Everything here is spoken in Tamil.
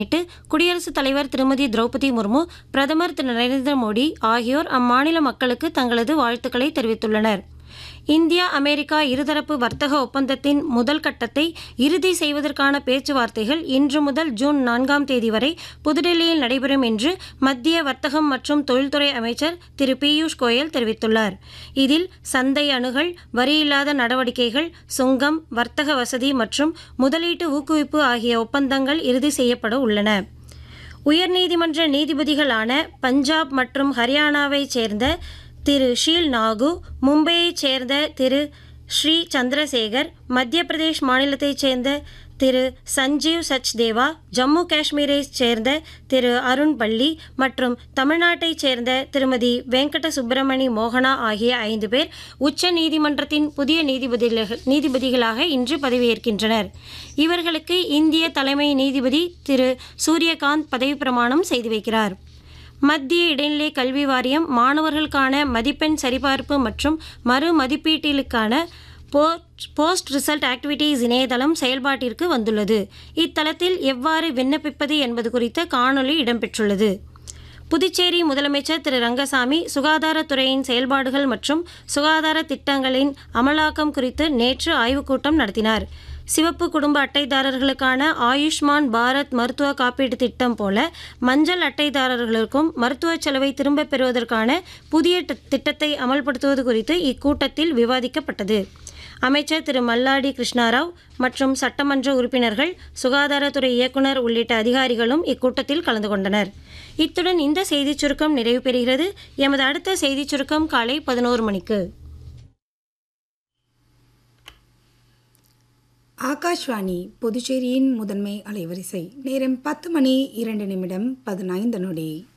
முன்னிட்டு குடியரசுத் தலைவர் திருமதி திரௌபதி முர்மு பிரதமர் திரு நரேந்திர மோடி ஆகியோர் அம்மாநில மக்களுக்கு தங்களது வாழ்த்துக்களை தெரிவித்துள்ளனர் இந்தியா அமெரிக்கா இருதரப்பு வர்த்தக ஒப்பந்தத்தின் முதல் கட்டத்தை இறுதி செய்வதற்கான பேச்சுவார்த்தைகள் இன்று முதல் ஜூன் நான்காம் தேதி வரை புதுடெல்லியில் நடைபெறும் என்று மத்திய வர்த்தகம் மற்றும் தொழில்துறை அமைச்சர் திரு பியூஷ் கோயல் தெரிவித்துள்ளார் இதில் சந்தை அணுகல் வரியில்லாத நடவடிக்கைகள் சுங்கம் வர்த்தக வசதி மற்றும் முதலீட்டு ஊக்குவிப்பு ஆகிய ஒப்பந்தங்கள் இறுதி செய்யப்பட உள்ளன உயர்நீதிமன்ற நீதிபதிகளான பஞ்சாப் மற்றும் ஹரியானாவைச் சேர்ந்த திரு ஷீல் நாகு மும்பையைச் சேர்ந்த திரு ஸ்ரீ சந்திரசேகர் மத்திய பிரதேஷ் மாநிலத்தைச் சேர்ந்த திரு சஞ்சீவ் சச்தேவா ஜம்மு காஷ்மீரைச் சேர்ந்த திரு அருண் பள்ளி மற்றும் தமிழ்நாட்டைச் சேர்ந்த திருமதி வெங்கட சுப்பிரமணி மோகனா ஆகிய ஐந்து பேர் உச்ச நீதிமன்றத்தின் புதிய நீதிபதிகள் நீதிபதிகளாக இன்று பதவியேற்கின்றனர் இவர்களுக்கு இந்திய தலைமை நீதிபதி திரு சூரியகாந்த் பதவி பிரமாணம் செய்து வைக்கிறார் மத்திய இடைநிலை கல்வி வாரியம் மாணவர்களுக்கான மதிப்பெண் சரிபார்ப்பு மற்றும் மறு மதிப்பீட்டிலுக்கான போஸ்ட் போஸ்ட் ரிசல்ட் ஆக்டிவிட்டீஸ் இணையதளம் செயல்பாட்டிற்கு வந்துள்ளது இத்தளத்தில் எவ்வாறு விண்ணப்பிப்பது என்பது குறித்த காணொளி இடம்பெற்றுள்ளது புதுச்சேரி முதலமைச்சர் திரு ரங்கசாமி சுகாதாரத்துறையின் செயல்பாடுகள் மற்றும் சுகாதார திட்டங்களின் அமலாக்கம் குறித்து நேற்று ஆய்வுக் கூட்டம் நடத்தினார் சிவப்பு குடும்ப அட்டைதாரர்களுக்கான ஆயுஷ்மான் பாரத் மருத்துவ காப்பீட்டு திட்டம் போல மஞ்சள் அட்டைதாரர்களுக்கும் மருத்துவ செலவை திரும்பப் பெறுவதற்கான புதிய தி- திட்டத்தை அமல்படுத்துவது குறித்து இக்கூட்டத்தில் விவாதிக்கப்பட்டது அமைச்சர் திரு மல்லாடி கிருஷ்ணாராவ் மற்றும் சட்டமன்ற உறுப்பினர்கள் சுகாதாரத்துறை இயக்குனர் உள்ளிட்ட அதிகாரிகளும் இக்கூட்டத்தில் கலந்து கொண்டனர் இத்துடன் இந்த செய்திச் சுருக்கம் நிறைவு பெறுகிறது எமது அடுத்த செய்திச் சுருக்கம் காலை பதினோரு மணிக்கு ஆகாஷ்வாணி புதுச்சேரியின் முதன்மை அலைவரிசை நேரம் பத்து மணி இரண்டு நிமிடம் பதினைந்து நொடி